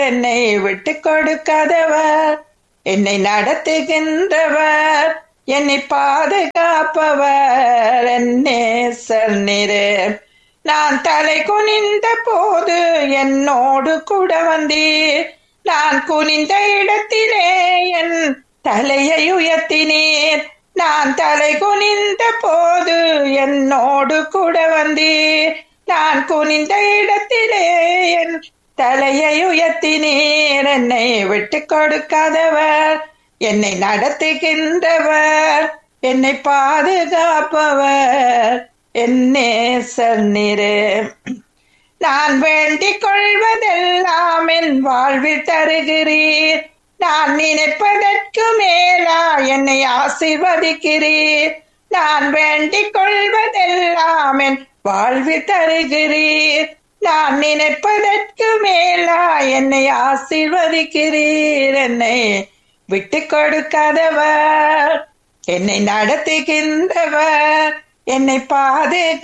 என்னை விட்டு கொடுக்காதவர் என்னை நடத்துகின்றவர் என்னை பாதுகாப்பவர் என்னேசர் நிறு நான் தலை குனிந்த போது என்னோடு கூட வந்தீர் நான் குனிந்த இடத்திலே என் தலையை உயர்த்தினீர் நான் தலை குனிந்த போது என்னோடு கூட வந்தீர் நான் குனிந்த இடத்திலே என் தலையை உயர்த்தினீர் என்னை விட்டு கொடுக்காதவர் என்னை நடத்துகின்றவர் என்னை பாதுகாப்பவர் என்னே சன்னிரு நான் வேண்டிக் கொள்வதெல்லாம் என் வாழ்வில் தருகிறீர் நான் நினைப்பதற்கு மேலா என்னை ஆசீர்வதிக்கிறீர் நான் வேண்டிக் கொள்வதெல்லாம் என் வாழ்வில் தருகிறீர் நான் நினைப்பதற்கு மேலா என்னை ஆசீர்வதிக்கிறீர் என்னை விட்டு கொடுக்காதவர் என்னை நடத்துகின்றவர் என்னை பாதுகா